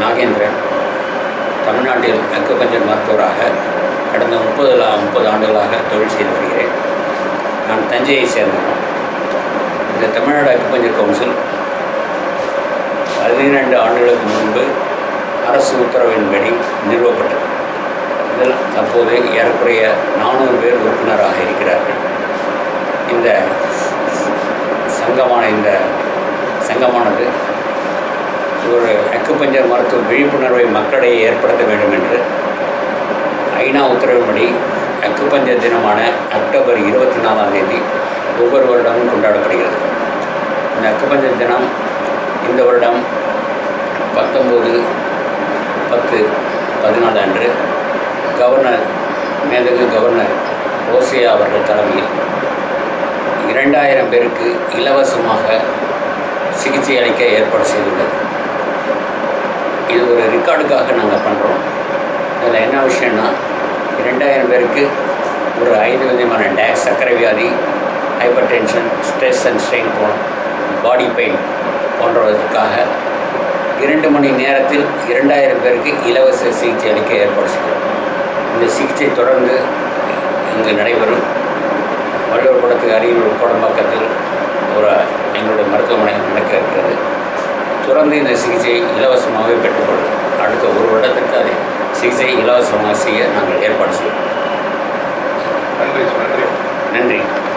நாகேந்திரன் தமிழ்நாட்டில் அக்குபஞ்சர் மருத்துவராக கடந்த முப்பது முப்பது ஆண்டுகளாக தொழில் செய்து வருகிறேன் நான் தஞ்சையை சேர்ந்தவன் இந்த தமிழ்நாடு அக்குபஞ்சர் கவுன்சில் பதினிரெண்டு ஆண்டுகளுக்கு முன்பு அரசு உத்தரவின்படி நிறுவப்பட்டது இதில் தற்போது ஏறக்குறைய நானூறு பேர் உறுப்பினராக இருக்கிறார்கள் இந்த சங்கமான இந்த சங்கமானது ஒரு அக்குபஞ்சர் மருத்துவ விழிப்புணர்வை மக்களிடையே ஏற்படுத்த வேண்டும் என்று ஐநா உத்தரவின்படி அக்குபஞ்சர் தினமான அக்டோபர் இருபத்தி நாலாம் தேதி ஒவ்வொரு வருடமும் கொண்டாடப்படுகிறது இந்த அக்குபஞ்சர் தினம் இந்த வருடம் பத்தொம்போது பத்து பதினாலு அன்று கவர்னர் மேதகு கவர்னர் ரோசியா அவர்கள் தலைமையில் இரண்டாயிரம் பேருக்கு இலவசமாக சிகிச்சை அளிக்க ஏற்பாடு செய்துள்ளது இது ஒரு ரெக்கார்டுக்காக நாங்கள் பண்ணுறோம் இதில் என்ன விஷயம்னா இரண்டாயிரம் பேருக்கு ஒரு ஐந்து விதமான டே சர்க்கரை வியாதி hypertension stress and strain போன பாடி பெயின் போன்றவற்றுக்காக இரண்டு மணி நேரத்தில் இரண்டாயிரம் பேருக்கு இலவச சிகிச்சை அளிக்க ஏற்பாடு செய்கிறோம் இந்த சிகிச்சை தொடர்ந்து இங்கு நடைபெறும் வள்ளுவர் படத்துக்கு அருகில் கோடம்பாக்கத்தில் ஒரு எங்களுடைய மருத்துவமனை நடக்க இருக்கிறது தொடர்ந்து இந்த சிகிச்சையை இலவசமாகவே பெற்றுக்கொள்ளும் அடுத்த ஒரு வருடத்திற்கு அதை சிகிச்சை இலவசமாக செய்ய நாங்கள் ஏற்பாடு செய்வோம் நன்றி நன்றி நன்றி